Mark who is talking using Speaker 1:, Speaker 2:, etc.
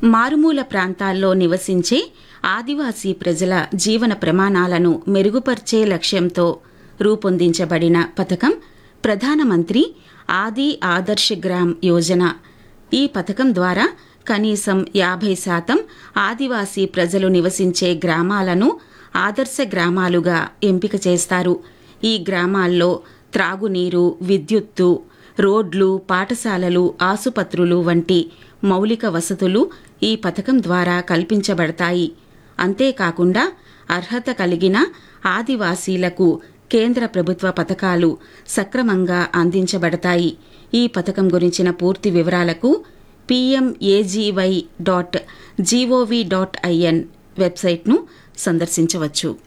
Speaker 1: మారుమూల ప్రాంతాల్లో నివసించే ఆదివాసీ ప్రజల జీవన ప్రమాణాలను మెరుగుపర్చే లక్ష్యంతో రూపొందించబడిన పథకం ప్రధానమంత్రి ఆది ఆదర్శ్ గ్రామ్ యోజన ఈ పథకం ద్వారా కనీసం యాభై శాతం ఆదివాసీ ప్రజలు నివసించే గ్రామాలను ఆదర్శ గ్రామాలుగా ఎంపిక చేస్తారు ఈ గ్రామాల్లో త్రాగునీరు విద్యుత్తు రోడ్లు పాఠశాలలు ఆసుపత్రులు వంటి మౌలిక వసతులు ఈ పథకం ద్వారా కల్పించబడతాయి అంతేకాకుండా అర్హత కలిగిన ఆదివాసీలకు కేంద్ర ప్రభుత్వ పథకాలు సక్రమంగా అందించబడతాయి ఈ పథకం గురించిన పూర్తి వివరాలకు P M A G Y dot G O V dot I N వెబ్సైట్ను సందర్శించవచ్చు